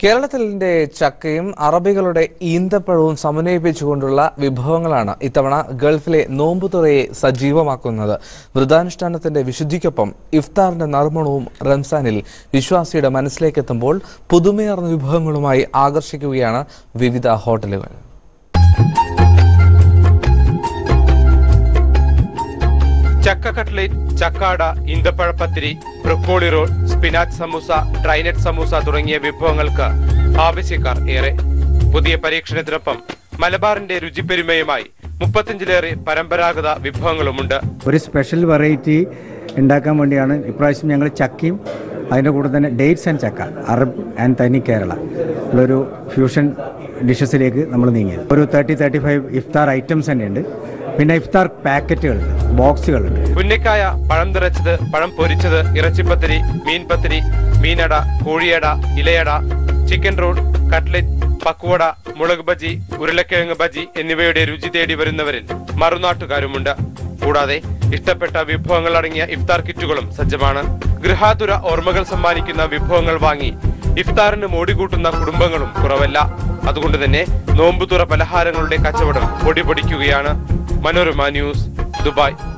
കേരളത്തിന്റെ ചക്കയും അറബികളുടെ ഈന്തപ്പഴവും സമന്വയിപ്പിച്ചുകൊണ്ടുള്ള വിഭവങ്ങളാണ് ഇത്തവണ ഗൾഫിലെ നോമ്പുതുറയെ സജീവമാക്കുന്നത് വ്രതാനുഷ്ഠാനത്തിന്റെ വിശുദ്ധിക്കൊപ്പം ഇഫ്താറിന്റെ നർമ്മണവും റംസാനിൽ വിശ്വാസിയുടെ മനസ്സിലേക്കെത്തുമ്പോൾ പുതുമയാർന്ന വിഭവങ്ങളുമായി ആകർഷിക്കുകയാണ് വിവിധ ഹോട്ടലുകൾ ചക്ക കട്ട്ലേറ്റ് ചക്കാട ഈന്തപ്പഴപ്പത്തിരി broccoli roll spinach samosa dry nut samosa തുടങ്ങിയ വിഭവങ്ങൾക്ക് ആവശ്യക്കാർ ഏറെ പുതിയ പരീക്ഷണത്തിനൊപ്പം മലബാറിന്റെ രുചിപ്പെരുമയുമായി മുപ്പത്തിയഞ്ചിലേറെ പരമ്പരാഗത വിഭവങ്ങളുമുണ്ട് ഒരു സ്പെഷ്യൽ വെറൈറ്റി ഉണ്ടാക്കാൻ വേണ്ടിയാണ് ഇപ്രാവശ്യം ഞങ്ങൾ ചക്കയും അതിൻ്റെ കൂടെ തന്നെ ഡേറ്റ്സ് ആൻഡ് ചക്ക അറബ് ആൻഡ് തനി കേരള ഉള്ളൊരു ഫ്യൂഷൻ ഡിഷസിലേക്ക് നമ്മൾ നീങ്ങിയത് ഒരു thirty thirty five iftar items തന്നെയുണ്ട് പിന്നെ ഇഫ്താർ പാക്കറ്റുകളുണ്ട് ബോക്സുകളുണ്ട് പുന്നക്കായ പഴം നിറച്ചത് പഴം പൊരിച്ചത് ഇറച്ചിപ്പത്തിരി മീൻപത്തിരി മീനട കോഴിയട ഇലയട ചിക്കൻ റോൾ കട്ട്ലറ്റ് പക്കുവട മുളക് ബജി ഉരുളക്കിഴങ്ങ് ബജി എന്നിവയുടെ രുചി തേടി വരുന്നവരിൽ മറുനാട്ടുകാരുമുണ്ട് കൂടാതെ ഇഷ്ടപ്പെട്ട വിഭവങ്ങൾ അടങ്ങിയ ഇഫ്താർ കിറ്റുകളും സജ്ജമാണ് ഗൃഹാതുര ഓർമ്മകൾ സമ്മാനിക്കുന്ന വിഭവങ്ങൾ വാങ്ങി ഇഫ്താറിന് മോടികൂട്ടുന്ന കുടുംബങ്ങളും കുറവല്ല അതുകൊണ്ട് തന്നെ നോമ്പുതുറ പലഹാരങ്ങളുടെ കച്ചവടം പൊടിപൊടിക്കുകയാണ് മനോരമ ന്യൂസ് ദുബായ്